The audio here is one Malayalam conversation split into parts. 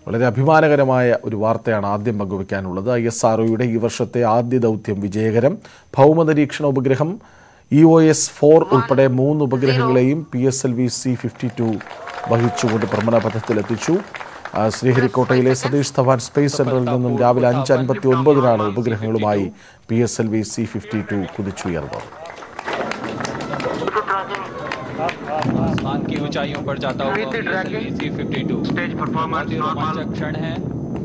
വളരെ അഭിമാനകരമായ ഒരു വാർത്തയാണ് ആദ്യം പങ്കുവയ്ക്കാനുള്ളത് ഐ എസ് ആർ ഈ വർഷത്തെ ആദ്യ ദൗത്യം വിജയകരം ഭൗമനിരീക്ഷണ ഉപഗ്രഹം ഇ ഒ എസ് ഫോർ ഉൾപ്പെടെ മൂന്ന് ഉപഗ്രഹങ്ങളെയും P S L V C fifty two വഹിച്ചുകൊണ്ട് ഭ്രമണപഥത്തിലെത്തിച്ചു ആ, ശ്രീഹരിക്കോട്ടയിലെ സതീഷ് ധവാൻ സ്പേസ് സെന്ററിൽ നിന്നും രാവിലെ അഞ്ച് അൻപത്തി ഒൻപതിനാണ് ഉപഗ്രഹങ്ങളുമായി P S L V C fifty two കുതിച്ചുയർന്നത് आसमान की ऊंचाइयों पर जाता हुआ C fifty two Stage performance normal. रोमांचक क्षण है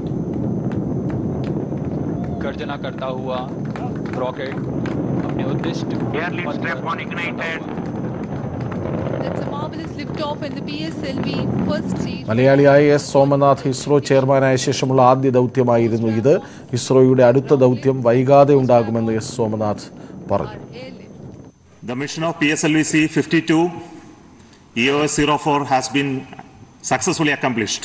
गर्जना करता हुआ रॉकेट अपने उद्दिष्ट Air lead strap on ignited. That's a marvelous liftoff in the PSLV first stage. മലയാളിയായ എസ് സോമനാഥ് ഇസ്രോ ചെയർമാനായ ശേഷമുള്ള ആദ്യ ദൗത്യമായിരുന്നു ഇത് ഇസ്രോയുടെ അടുത്ത ദൗത്യം വൈകാതെ ഉണ്ടാകുമെന്ന് എസ് സോമനാഥ് പറഞ്ഞു Airlift. The mission of PSLV C-52 EOS 04 has been successfully accomplished.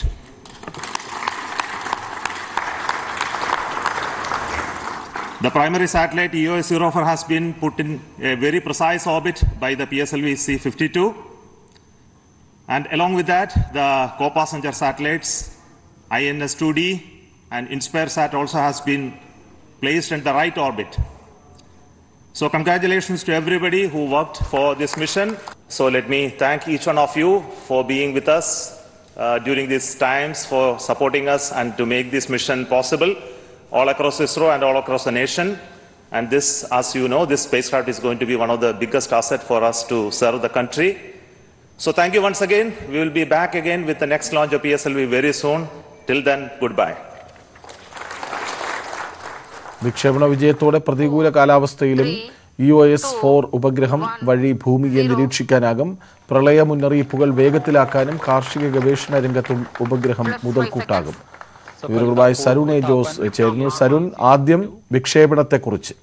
The primary satellite EOS 04 has been put in a very precise orbit by the PSLV C-52. And along with that, the co-passenger satellites INS-2D and InspireSat also has been placed in the right orbit. So, congratulations to everybody who worked for this mission. So, let me thank each one of you for being with us uh, during these times, for supporting us, and to make this mission possible all across ISRO and all across the nation. And this, as you know, this spacecraft is going to be one of the biggest assets for us to serve the country. So, thank you once again. We will be back again with the next launch of PSLV very soon. Till then, goodbye. വിക്ഷേപണ വിജയത്തോടെ പ്രതികൂല കാലാവസ്ഥയിലും ഇ ഒ എസ് ഫോർ ഉപഗ്രഹം വഴി ഭൂമിയെ നിരീക്ഷിക്കാനാകും പ്രളയ മുന്നറിയിപ്പുകൾ വേഗത്തിലാക്കാനും കാർഷിക ഗവേഷണ രംഗത്തും ഉപഗ്രഹം മുതൽക്കൂട്ടാകും വിവരങ്ങളുമായി സരുൺ എ ജോസ് ചേരുന്നു സരുൺ ആദ്യം വിക്ഷേപണത്തെക്കുറിച്ച്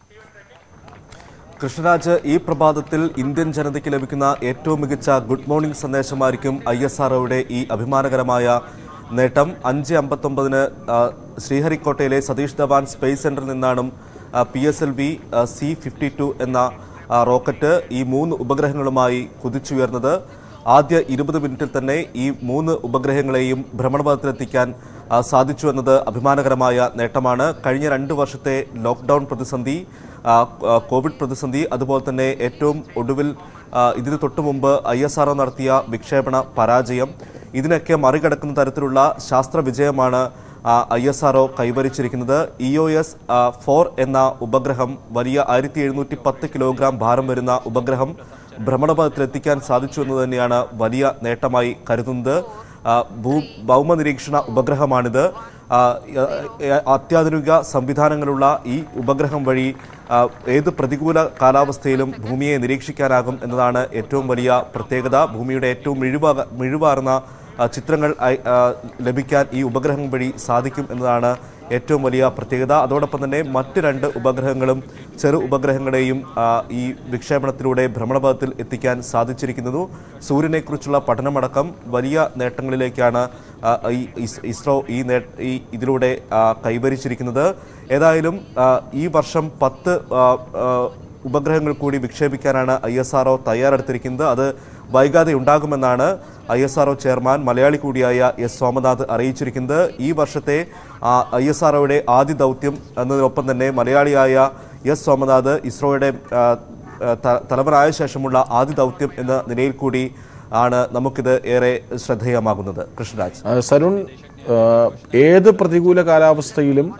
കൃഷ്ണരാജ് ഈ പ്രഭാതത്തിൽ ഇന്ത്യൻ ജനതയ്ക്ക് ലഭിക്കുന്ന ഏറ്റവും മികച്ച ഗുഡ് മോർണിംഗ് സന്ദേശമായിരിക്കും ഐ എസ് ആർഒയുടെ ഈ അഭിമാനകരമായ നേട്ടം അഞ്ച് അമ്പത്തൊമ്പതിന് ശ്രീഹരിക്കോട്ടയിലെ സതീഷ് ധവാൻ സ്പേസ് സെന്ററിൽ നിന്നാണ് P S L V C fifty two എന്ന ആ, റോക്കറ്റ് ഈ മൂന്ന് ഉപഗ്രഹങ്ങളുമായി കുതിച്ചുയർന്നത് ആദ്യ ഇരുപത് മിനിറ്റിൽ തന്നെ ഈ മൂന്ന് ഉപഗ്രഹങ്ങളെയും ഭ്രമണപഥത്തിലെത്തിക്കാൻ ആ, സാധിച്ചു എന്നത് അഭിമാനകരമായ നേട്ടമാണ് കഴിഞ്ഞ രണ്ട് വർഷത്തെ ലോക്ക്ഡൗൺ പ്രതിസന്ധി ആ, ആ, കോവിഡ് പ്രതിസന്ധി അതുപോലെ തന്നെ ഏറ്റവും ഒടുവിൽ ആ, ഇതിന് തൊട്ടു മുമ്പ് ഐ എസ് ആർ നടത്തിയ വിക്ഷേപണ പരാജയം ഇതിനൊക്കെ മറികടക്കുന്ന തരത്തിലുള്ള ശാസ്ത്ര വിജയമാണ് ഐ എസ് ആർ കൈവരിച്ചിരിക്കുന്നത് ഇ ഒ എസ് ഫോർ എന്ന ഉപഗ്രഹം വലിയ ആയിരത്തി എഴുന്നൂറ്റി പത്ത് കിലോഗ്രാം ഭാരം വരുന്ന ഉപഗ്രഹം ഭ്രമണപഥത്തിലെത്തിക്കാൻ സാധിച്ചു എന്ന് തന്നെയാണ് വലിയ നേട്ടമായി കരുതുന്നത് ആ, ഭൂ ഭൗമ നിരീക്ഷണ ഉപഗ്രഹമാണിത് ആ, ഏ- അത്യാധുനിക സംവിധാനങ്ങളുള്ള ഈ ഉപഗ്രഹം വഴി ആ, ഏത് പ്രതികൂല കാലാവസ്ഥയിലും ഭൂമിയെ നിരീക്ഷിക്കാനാകും എന്നതാണ് ഏറ്റവും വലിയ പ്രത്യേകത ഭൂമിയുടെ ഏറ്റവും മിഴിവാ മിഴിവാർന്ന ആ, ചിത്രങ്ങൾ അയ്- ആ, ലഭിക്കാൻ ഈ ഉപഗ്രഹം വഴി സാധിക്കും എന്നതാണ് ഏറ്റവും വലിയ പ്രത്യേകത അതോടൊപ്പം തന്നെ മറ്റ് രണ്ട് ഉപഗ്രഹങ്ങളും ചെറു ഉപഗ്രഹങ്ങളെയും ആ, ഈ വിക്ഷേപണത്തിലൂടെ ഭ്രമണപഥത്തിൽ എത്തിക്കാൻ സാധിച്ചിരിക്കുന്നു സൂര്യനെക്കുറിച്ചുള്ള പഠനമടക്കം വലിയ നേട്ടങ്ങളിലേക്കാണ് ആ, ഈ ഇസ്- ഇസ്രോ ഈ നേ ഈ ഇതിലൂടെ ആ, കൈവരിച്ചിരിക്കുന്നത് ഏതായാലും ആ, ഈ വർഷം പത്ത് ആ, ആ, ഉപഗ്രഹങ്ങൾ കൂടി വിക്ഷേപിക്കാനാണ് ഐ എസ് ആർ തയ്യാറെടുത്തിരിക്കുന്നത് അത് വൈകാതെ ഉണ്ടാകുമെന്നാണ് I S R chairman Malayali കൂടിയായ എസ് സോമനാഥ് അറിയിച്ചിരിക്കുന്നത് ഈ വർഷത്തെ ഐ എസ് ആർ ആദ്യ ദൗത്യം എന്നതിനൊപ്പം തന്നെ മലയാളിയായ എസ് സോമനാഥ് ഇസ്രോയുടെ ആ, ആ, ത- തലവനായ ശേഷമുള്ള ആദ്യ ദൗത്യം എന്ന നിലയിൽ കൂടി ആണ് നമുക്കിത് ഏറെ ശ്രദ്ധേയമാകുന്നത് കൃഷ്ണരാജ് ആ, സരുൺ ആ, ഏത് പ്രതികൂല കാലാവസ്ഥയിലും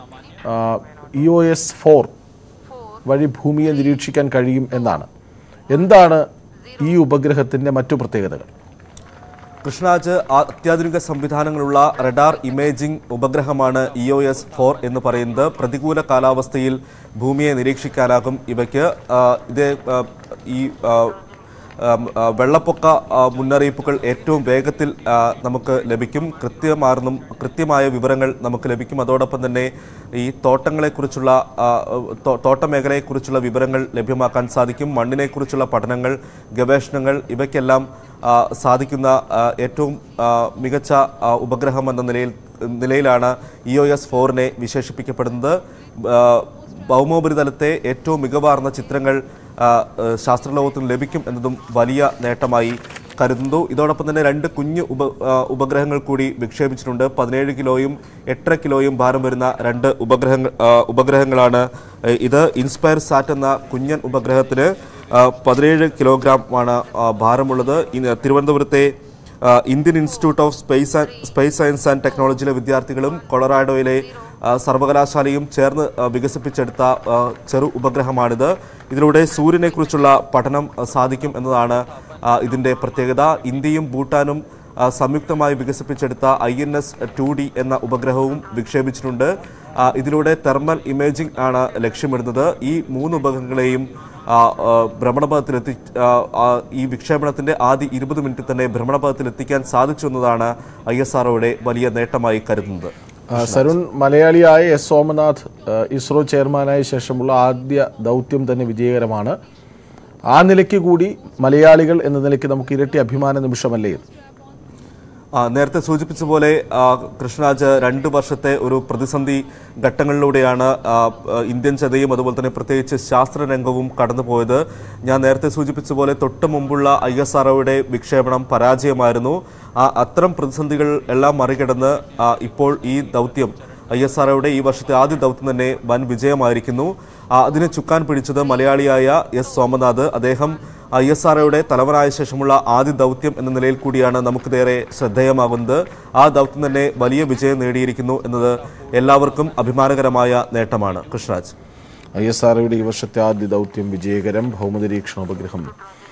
ഇ ഒ എസ് ഫോർ വഴി ഭൂമിയെ നിരീക്ഷിക്കാൻ കഴിയും എന്നാണ് എന്താണ് ഈ ഉപഗ്രഹത്തിന്റെ മറ്റു പ്രത്യേകതകൾ കൃഷ്ണരാജ് അത്യാധുനിക സംവിധാനങ്ങളുള്ള റഡാർ ഇമേജിംഗ് ഉപഗ്രഹമാണ് ഇ ഒ എസ് ഫോർ എന്ന് പറയുന്നത് പ്രതികൂല കാലാവസ്ഥയിൽ ഭൂമിയെ നിരീക്ഷിക്കാനാകും ഇവയ്ക്ക് ആ, ഇത് ആ, ഈ ആ, ആം, ആ, വെള്ളപ്പൊക്ക ആ, മുന്നറിയിപ്പുകൾ ഏറ്റവും വേഗത്തിൽ ആ, നമുക്ക് ലഭിക്കും കൃത്യമാർന്നും കൃത്യമായ വിവരങ്ങൾ നമുക്ക് ലഭിക്കും അതോടൊപ്പം തന്നെ ഈ തോട്ടങ്ങളെക്കുറിച്ചുള്ള ആ, തോ- തോട്ടമേഖലയെക്കുറിച്ചുള്ള വിവരങ്ങൾ ലഭ്യമാക്കാൻ സാധിക്കും മണ്ണിനെക്കുറിച്ചുള്ള പഠനങ്ങൾ ഗവേഷണങ്ങൾ ഇവയ്ക്കെല്ലാം ആ, സാധിക്കുന്ന ആ, ഏറ്റവും ആ, മികച്ച ആ, ഉപഗ്രഹം എന്ന നിലയിൽ നിലയിലാണ് ഇ ഒ എസ് ഫോറിനെ വിശേഷിപ്പിക്കപ്പെടുന്നത് ആ, ഭൗമോപരിതലത്തെ ഏറ്റവും മികവാർന്ന ചിത്രങ്ങൾ ആ, ആ, ശാസ്ത്രലോകത്തിന് ലഭിക്കും എന്നതും വലിയ നേട്ടമായി കരുതുന്നു ഇതോടൊപ്പം തന്നെ രണ്ട് കുഞ്ഞു ഉപ ആ, ഉപഗ്രഹങ്ങൾ കൂടി വിക്ഷേപിച്ചിട്ടുണ്ട് പതിനേഴ് കിലോയും എട്ടര കിലോയും ഭാരം വരുന്ന രണ്ട് ഉപഗ്രഹങ്ങൾ ആ, ഉപഗ്രഹങ്ങളാണ് ഏ, ഇത് ഇൻസ്പയർ സാറ്റ് എന്ന കുഞ്ഞൻ ഉപഗ്രഹത്തിന് ആ, പതിനേഴ് കിലോഗ്രാം ആണ് ആ, ഭാരമുള്ളത് ഇന്ന് തിരുവനന്തപുരത്തെ ആ, Indian Institute of Space and Space Science and ടെക്നോളജിയിലെ വിദ്യാർത്ഥികളും കൊളറാഡോയിലെ ആ, സർവകലാശാലയും ചേർന്ന് ആ, വികസിപ്പിച്ചെടുത്ത ആ, ചെറു ഉപഗ്രഹമാണിത് ഇതിലൂടെ സൂര്യനെക്കുറിച്ചുള്ള പഠനം ആ, സാധിക്കും എന്നതാണ് ആ, ഇതിൻ്റെ പ്രത്യേകത ഇന്ത്യയും ഭൂട്ടാനും ആ, സംയുക്തമായി വികസിപ്പിച്ചെടുത്ത I N S two D എന്ന ഉപഗ്രഹവും വിക്ഷേപിച്ചിട്ടുണ്ട് ആ, ഇതിലൂടെ തെർമൽ ഇമേജിംഗ് ആണ് ലക്ഷ്യമിടുന്നത് ഈ മൂന്ന് ഉപഗ്രഹങ്ങളെയും ആ, ആ, ഭ്രമണപഥത്തിലെത്തി ആ, ആ, ഈ വിക്ഷേപണത്തിന്റെ ആദ്യ ഇരുപത് മിനിറ്റിൽ തന്നെ ഭ്രമണപഥത്തിൽ എത്തിക്കാൻ സാധിച്ചു എന്നതാണ് ഐ എസ് ആർഒയുടെ വലിയ നേട്ടമായി കരുതുന്നത് ആ, സരുൺ മലയാളിയായ എസ് സോമനാഥ് ആ, ഇസ്രോ ചെയർമാനായ ശേഷമുള്ള ആദ്യ ദൗത്യം തന്നെ വിജയകരമാണ് ആ നിലയ്ക്ക് കൂടി മലയാളികൾ എന്ന നിലയ്ക്ക് നമുക്ക് ഇരട്ടി അഭിമാന നിമിഷമല്ലേ ഇത് ആ, നേരത്തെ സൂചിപ്പിച്ച പോലെ ആ, കൃഷ്ണരാജ് രണ്ട് വർഷത്തെ ഒരു പ്രതിസന്ധി ഘട്ടങ്ങളിലൂടെയാണ് ആ, ആ, ഇന്ത്യൻ ജനതയും അതുപോലെ തന്നെ പ്രത്യേകിച്ച് ശാസ്ത്ര രംഗവും കടന്നുപോയത് ഞാൻ നേരത്തെ സൂചിപ്പിച്ച പോലെ തൊട്ട് മുമ്പുള്ള ഐ എസ് ആർഒയുടെ വിക്ഷേപണം പരാജയമായിരുന്നു ആ അത്തരം പ്രതിസന്ധികൾ എല്ലാം മറികടന്ന് ആ, ഇപ്പോൾ ഈ ദൗത്യം ഐ എസ് ആർഒയുടെ ഈ വർഷത്തെ ആദ്യ ദൗത്യം തന്നെ വൻ വിജയമായിരിക്കുന്നു ആ, അതിന് ചുക്കാൻ പിടിച്ചത് മലയാളിയായ എസ് സോമനാഥ് അദ്ദേഹം ഐ എസ് ആർഒയുടെ തലവനായ ശേഷമുള്ള ആദ്യ ദൗത്യം എന്ന നിലയിൽ കൂടിയാണ് നമുക്കിതേറെ ശ്രദ്ധേയമാകുന്നത് ആ ദൗത്യം തന്നെ വലിയ വിജയം നേടിയിരിക്കുന്നു എന്നത് എല്ലാവർക്കും അഭിമാനകരമായ നേട്ടമാണ് കൃഷ്ണരാജ് ഐ എസ് ആർഒയുടെ ഈ വർഷത്തെ ആദ്യ ദൗത്യം വിജയകരം ഭൗമനിരീക്ഷണ ഉപഗ്രഹം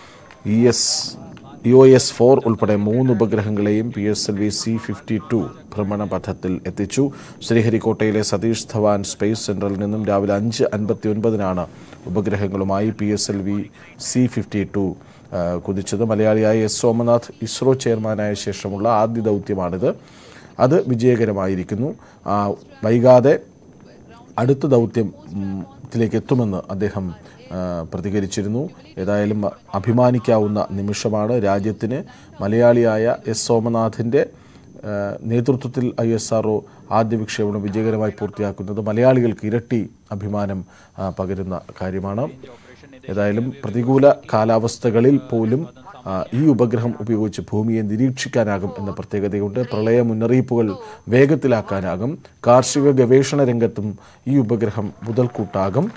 E S E O S four ഉൾപ്പെടെ മൂന്ന് ഉപഗ്രഹങ്ങളെയും P S L V C fifty two ഭ്രമണപഥത്തിൽ എത്തിച്ചു ശ്രീഹരിക്കോട്ടയിലെ സതീഷ് ധവാൻ സ്പേസ് സെന്ററിൽ നിന്നും രാവിലെ അഞ്ച് അൻപത്തി ഒൻപതിനാണ് ഉപഗ്രഹങ്ങളുമായി P S L V C fifty two കുതിച്ചത് മലയാളിയായ എസ് സോമനാഥ് ഇസ്രോ ചെയർമാനായ ശേഷമുള്ള ആദ്യ ദൗത്യമാണിത് അത് വിജയകരമായിരിക്കുന്നു ആ, വൈകാതെ അടുത്ത ദൗത്യത്തിലേക്ക് എത്തുമെന്ന് അദ്ദേഹം ആ, പ്രതികരിച്ചിരുന്നു ഏതായാലും അഭിമാനിക്കാവുന്ന നിമിഷമാണ് രാജ്യത്തിന് മലയാളിയായ എസ് സോമനാഥിൻ്റെ ആ, നേതൃത്വത്തിൽ ഐ എസ് ആർ ആദ്യ വിക്ഷേപണം വിജയകരമായി പൂർത്തിയാക്കുന്നത് മലയാളികൾക്ക് ഇരട്ടി അഭിമാനം ആ, പകരുന്ന കാര്യമാണ് ഏതായാലും പ്രതികൂല കാലാവസ്ഥകളിൽ പോലും ആ, ഈ ഉപഗ്രഹം ഉപയോഗിച്ച് ഭൂമിയെ നിരീക്ഷിക്കാനാകും എന്ന പ്രത്യേകതയുണ്ട് പ്രളയ മുന്നറിയിപ്പുകൾ വേഗത്തിലാക്കാനാകും കാർഷിക ഗവേഷണ രംഗത്തും ഈ ഉപഗ്രഹം മുതൽക്കൂട്ടാകും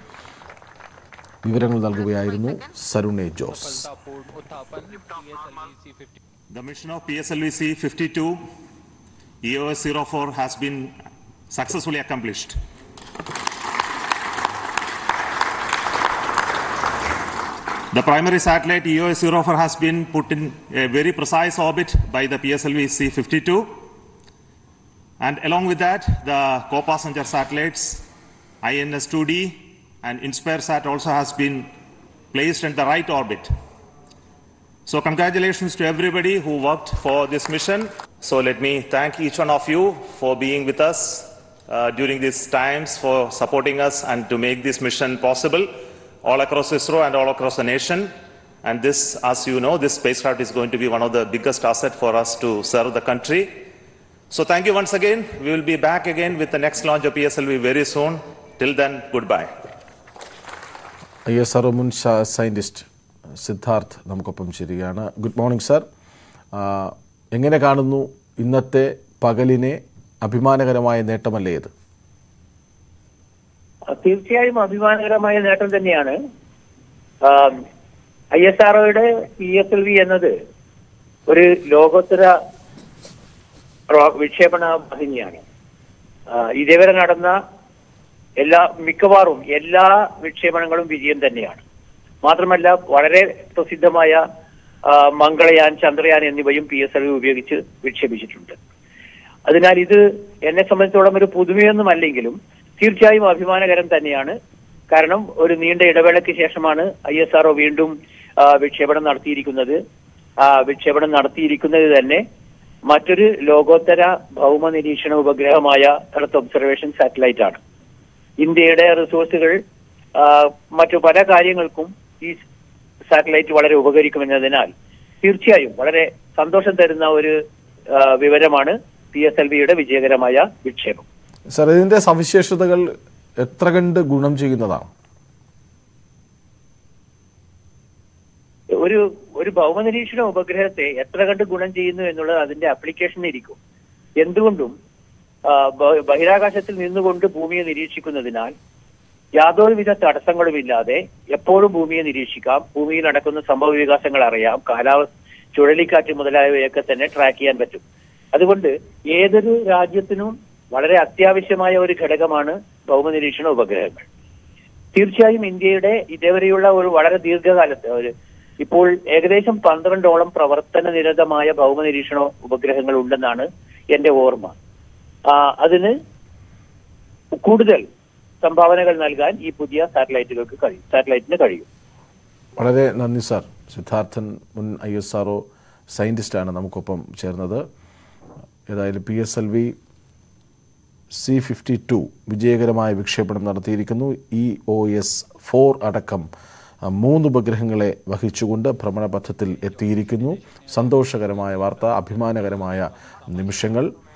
വിവരങ്ങൾ നൽകുകയായിരുന്നു സരുണെ ജോസ് पोर्ट उत्थापन PSLV C50 The mission of PSLV C52 EOS 04 has been successfully accomplished. The primary satellite EOS 04 has been put in a very precise orbit by the PSLV C52. And along with that, the co-passenger satellites INS-2D and InspireSat also has been placed in the right orbit. So congratulations to everybody who worked for this mission. So let me thank each one of you for being with us uh, during these times, for supporting us and to make this mission possible all across ISRO and all across the nation. And this, as you know, this spacecraft is going to be one of the biggest asset for us to serve the country. So thank you once again. We will be back again with the next launch of PSLV very soon. Till then, goodbye. I S R മുൻ ശാ- സയന്റിസ്റ്റ് സിദ്ധാർത്ഥ് നമുക്കൊപ്പം ചേരുകയാണ് ഗുഡ് മോർണിംഗ് സർ ആ, എങ്ങനെ കാണുന്നു ഇന്നത്തെ പകലിനെ അഭിമാനകരമായ നേട്ടമല്ലേ ഇത് തീർച്ചയായും അഭിമാനകരമായ നേട്ടം തന്നെയാണ് ഐ എസ് ആർഒയുടെ പി എസ് എൽ വി എന്നത് ഒരു ലോകോത്തര റോ- വിക്ഷേപണ വാഹിനിയാണ് ആ, ഇതേവരെ നടന്ന എല്ലാ മിക്കവാറും എല്ലാ വിക്ഷേപണങ്ങളും വിജയം തന്നെയാണ് മാത്രമല്ല വളരെ പ്രസിദ്ധമായ ആ, മംഗളയാൻ ചന്ദ്രയാൻ എന്നിവയും പി എസ് എൽ വി ഉപയോഗിച്ച് വിക്ഷേപിച്ചിട്ടുണ്ട് അതിനാൽ ഇത് എന്നെ സംബന്ധിച്ചോളം ഒരു പുതുമയൊന്നുമല്ലെങ്കിലും തീർച്ചയായും അഭിമാനകരം തന്നെയാണ് കാരണം ഒരു നീണ്ട ഇടവേളയ്ക്ക് ശേഷമാണ് ഐ എസ് ആർഒ വീണ്ടും ആ, വിക്ഷേപണം നടത്തിയിരിക്കുന്നത് ആ വിക്ഷേപണം നടത്തിയിരിക്കുന്നത് തന്നെ മറ്റൊരു ലോകോത്തര ഭൗമ നിരീക്ഷണ ഉപഗ്രഹമായ എർത്ത് ഒബ്സർവേഷൻ സാറ്റലൈറ്റ് ആണ് ഇന്ത്യയുടെ റിസോഴ്സുകൾ ആ, മറ്റു പല കാര്യങ്ങൾക്കും ഈ സാറ്റലൈറ്റ് വളരെ ഉപകരിക്കുമെന്നതിനാൽ തീർച്ചയായും വളരെ സന്തോഷം തരുന്ന ഒരു ആ, വിവരമാണ് പി എസ് എൽ വിയുടെ വിജയകരമായ വിക്ഷേപം സർ ഇതിൻ്റെ സവിശേഷതകൾ എത്ര കണ്ട് ഗുണം ചെയ്യുന്നതാണ് ഒരു ഒരു ഭൗമനിരീക്ഷണ ഉപഗ്രഹത്തെ എത്ര കണ്ട് ഗുണം ചെയ്യുന്നു എന്നുള്ളത് അതിന്റെ അപ്ലിക്കേഷനിൽ ഇരിക്കും എന്തുകൊണ്ടും ആ, ബ- ബഹിരാകാശത്തിൽ നിന്നുകൊണ്ട് ഭൂമിയെ നിരീക്ഷിക്കുന്നതിനാൽ യാതൊരുവിധ തടസ്സങ്ങളുമില്ലാതെ എപ്പോഴും ഭൂമിയെ നിരീക്ഷിക്കാം ഭൂമിയിൽ നടക്കുന്ന സംഭവ വികാസങ്ങൾ അറിയാം കാലാവസ്ഥ ചുഴലിക്കാറ്റ് മുതലായവയൊക്കെ തന്നെ ട്രാക്ക് ചെയ്യാൻ പറ്റും അതുകൊണ്ട് ഏതൊരു രാജ്യത്തിനും വളരെ അത്യാവശ്യമായ ഒരു ഘടകമാണ് ഭൗമനിരീക്ഷണ ഉപഗ്രഹങ്ങൾ തീർച്ചയായും ഇന്ത്യയുടെ ഇതേവരെയുള്ള ഒരു വളരെ ദീർഘകാലത്തെ ഒരു ഇപ്പോൾ ഏകദേശം പന്ത്രണ്ടോളം പ്രവർത്തന നിരതമായ ഭൗമനിരീക്ഷണ ഉപഗ്രഹങ്ങൾ ഉണ്ടെന്നാണ് എന്റെ ഓർമ്മ ആ, അതിന് കൂടുതൽ സംഭാവനകൾ നൽകാൻ ഈ പുതിയ സാറ്റലൈറ്റുകൾക്ക് കഴിയും സാറ്റലൈറ്റിന് കഴിയും വളരെ നന്ദി സാർ സിദ്ധാർത്ഥൻ മുൻ ഐ എസ് ആർ ഒ സയൻറ്റിസ്റ്റാണ് നമുക്കൊപ്പം ചേർന്നത് ഏതായാലും P S L V C fifty two വിജയകരമായ വിക്ഷേപണം നടത്തിയിരിക്കുന്നു ഇ ഒ എസ് ഫോർ അടക്കം ആ, മൂന്ന് ഉപഗ്രഹങ്ങളെ വഹിച്ചുകൊണ്ട് ഭ്രമണപഥത്തിൽ എത്തിയിരിക്കുന്നു സന്തോഷകരമായ വാർത്ത അഭിമാനകരമായ നിമിഷങ്ങൾ